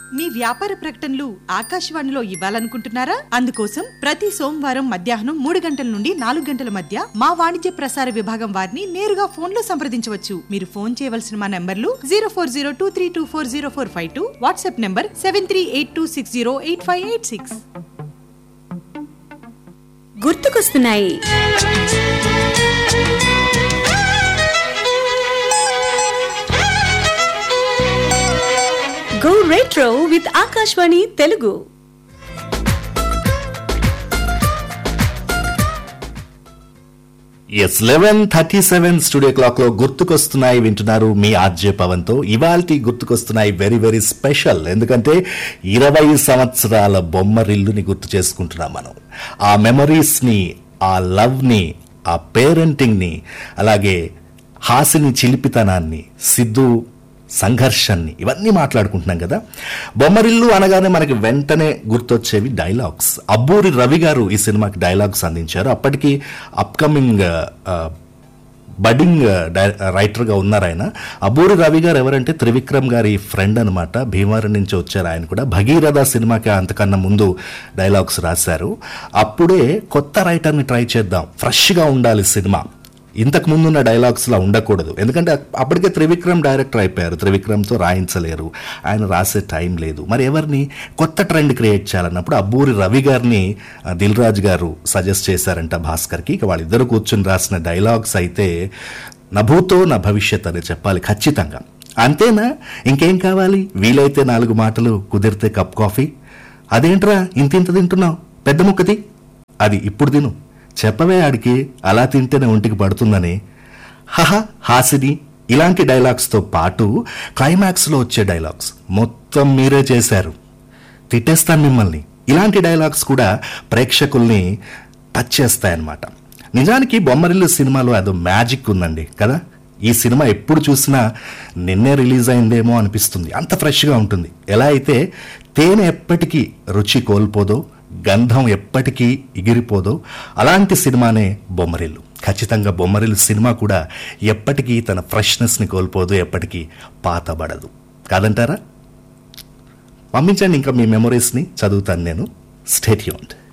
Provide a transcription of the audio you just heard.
మీ వ్యాపార ప్రకటనలు ఆకాశవాణిలో ఇవ్వాలనుకుంటున్నారా అందుకోసం ప్రతి సోమవారం మధ్యాహ్నం మూడు గంటల నుండి నాలుగు గంటల మధ్య మా వాణిజ్య ప్రసార విభాగం వారిని నేరుగా ఫోన్ లో సంప్రదించవచ్చు మీరు ఫోన్ చేయవలసిన మా నంబర్లు zero four zero two three two four zero four five two WhatsApp number seven three eight two six zero eight five eight six గుర్తుకొస్తున్నాయి go retro with Akashvani Telugu S eleven thirty seven studio clock లో గుర్తుకొస్తున్నాయి వింటున్నారు మీ RJ Pawan తో ఇవాల్టి గుర్తుకొస్తున్నాయి very very special ఎందుకంటే ఇరవై సంవత్సరాల బొమ్మరిల్లుని గుర్తు చేసుకుంటున్నాం మనం ఆ మెమరీస్ ని ఆ లవ్ ని ఆ పేరెంటింగ్ ని అలాగే హాసిని చిలిపితనాన్ని సిద్ధు సంఘర్షణని ఇవన్నీ మాట్లాడుకుంటున్నాం కదా బొమ్మరిల్లు అనగానే మనకి వెంటనే గుర్తొచ్చేవి డైలాగ్స్ అబ్బూరి రవి గారు ఈ సినిమాకి డైలాగ్స్ అందించారు అప్పటికి అప్కమింగ్ బడ్డింగ్ రైటర్గా ఉన్నారు ఆయన అబూరి రవి గారు ఎవరంటే త్రివిక్రమ్ గారి ఫ్రెండ్ అనమాట భీమవరం నుంచి వచ్చారు ఆయన కూడా భగీరథ సినిమాకి అంతకన్నా ముందు డైలాగ్స్ రాశారు అప్పుడే కొత్త రైటర్ని ట్రై చేద్దాం ఫ్రెష్గా ఉండాలి సినిమా ఇంతకు ముందున్న డైలాగ్స్లా ఉండకూడదు ఎందుకంటే అప్పటికే త్రివిక్రమ్ డైరెక్టర్ అయిపోయారు త్రివిక్రమ్తో రాయించలేరు ఆయన రాసే టైం లేదు మరి ఎవరిని కొత్త ట్రెండ్ క్రియేట్ చేయాలన్నప్పుడు అబ్బూరి రవి గారిని ఆ, దిల్ రాజు గారు సజెస్ట్ చేశారంట భాస్కర్కి ఇక వాళ్ళిద్దరు కూర్చుని రాసిన డైలాగ్స్ అయితే నభూతో నా భవిష్యత్ అని చెప్పాలి ఖచ్చితంగా అంతేనా ఇంకేం కావాలి వీలైతే నాలుగు మాటలు కుదిరితే కప్ కాఫీ అదేంట్రా ఇంత ఇంత తింటున్నావు పెద్ద ముక్కది అది ఇప్పుడు తిను చెప్పవే ఆడికి అలా తింటేనే ఒంటికి పడుతుందని హహ హాసిని ఇలాంటి డైలాగ్స్తో పాటు క్లైమాక్స్లో వచ్చే డైలాగ్స్ మొత్తం మీరే చేశారు తిట్టేస్తాను మిమ్మల్ని ఇలాంటి డైలాగ్స్ కూడా ప్రేక్షకుల్ని టచ్ చేస్తాయన్నమాట నిజానికి బొమ్మరిల్లు సినిమాలో అదో మ్యాజిక్ ఉందండి కదా ఈ సినిమా ఎప్పుడు చూసినా నిన్నే రిలీజ్ అయిందేమో అనిపిస్తుంది అంత ఫ్రెష్గా ఉంటుంది ఎలా అయితే తేనె ఎప్పటికీ రుచి కోల్పోదో గంధం ఎప్పటికీ ఎగిరిపోదో అలాంటి సినిమానే బొమ్మరిల్లు ఖచ్చితంగా బొమ్మరిల్లు సినిమా కూడా ఎప్పటికీ తన ఫ్రెష్నెస్ని కోల్పోదు ఎప్పటికీ పాతబడదు కాదంటారా పంపించండి ఇంకా మీ మెమరీస్ని చదువుతాను నేను స్టేట్యూన్డ్